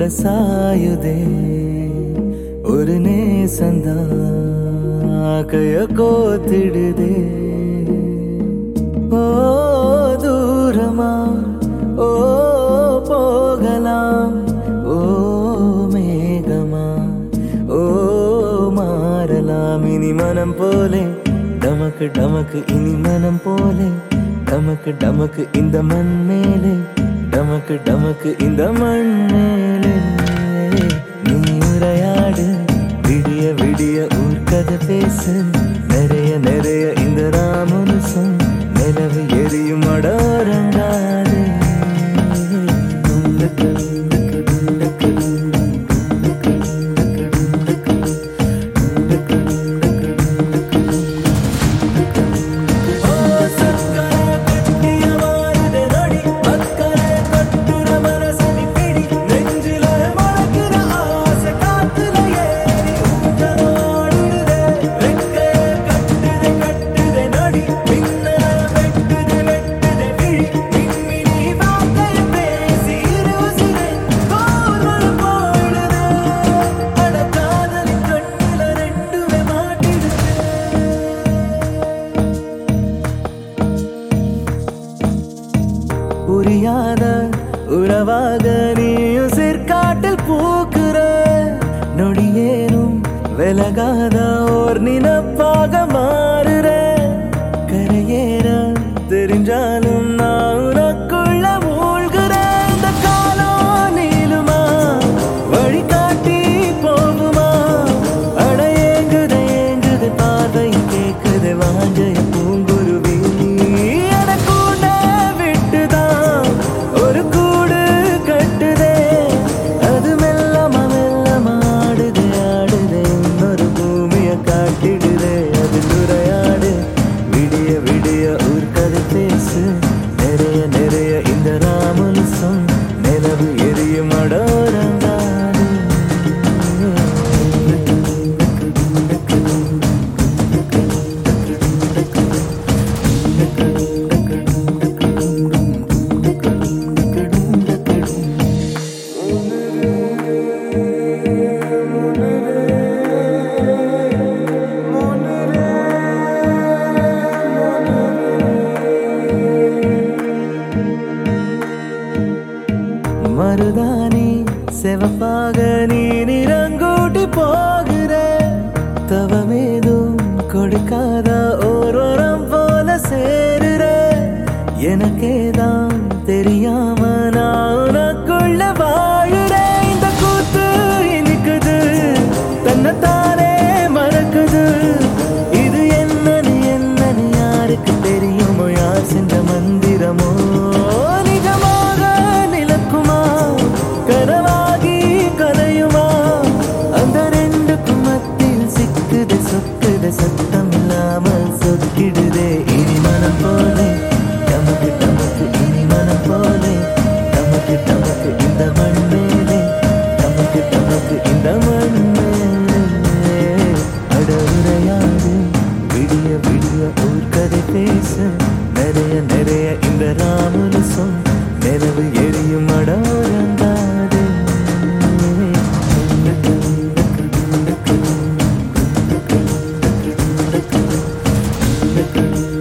கூட சாயுதே ஒரு நேசந்தா கைய கோத்திடுதே ஓ தூரமா ஓ போகலாம் ஓ மேகமா ஓ மாறலாம் இனி மனம் போலே டமக்கு டமக்கு இனி மனம் போலே டமக்கு டமக்கு இந்த மண் மேலே டமக்கு டமக்கு இந்த மண் மேலே நீ உரையாடு விடிய விடிய ஊர்க்கதை பேசு நிறைய நிறைய இந்த ராமனுசம் நிலவு எரியும் அடோரங்காதே புரியாத உறவாக நீயும் சிற்காட்டில் பூக்குற நொடியேனும் விலகாத ஓர் நினப்பாக மாறுற கரையேற தெரிஞ்சாலும் நான் உனக்குள்ள மூழ்கிற இந்த காலம் நீளுமா வழிகாட்டி போகுமா அட ஏங்குது ஏங்குது பார்வை கேக்குது வாஞ்சைய பூங்குருவி அட கூட விட்டுதான் ஒரு கூடு கட்டுதே அது மெல்லமா மெல்லமா ஆடுது ஆடுது இன்னொரு பூமிய காட்டிடுதே அது துறையாடு விடிய விடிய ஊர்க்கதை பேசு நிறைய நிறைய இந்த ராமனுசம் நிலவு எரியும் அடோரங்காடு மருதானி செவப்பாக நீ நிறங்கூட்டி போகிற தவமேதும் கொடுக்காத ஓரோரம் போல சேருற எனக்கேதான் தெரியாம நான் உனக்குள்ள வாழுற இந்த கூத்து இனிக்குது தன்னைத்தானே மறக்குது இது என்னன்னு என்னன்னு யாருக்கு தெரியுமோ யார் சென்ற மந்திரமோ நிஜமாக நிலக்குமா கனவாகி கலையுமா அந்த ரெண்டுக்கும் மத்தியில் சிக்குது சொக்குது சத்தம் இல்லாமல் சொக்கிடுதே இனி மனம் போலே நமக்கு நமக்கு இனி மனம் போலே நமக்கு நமக்கு இந்த மண் மேலே நமக்கு நமக்கு இந்த மண் மேலே அட உரையாடு விடிய விடிய ஊர்க்கதை பேச நிறைய நிறைய இந்த ராமனுசம் நிலவு எரியும் அடோரங்காதே Thank you.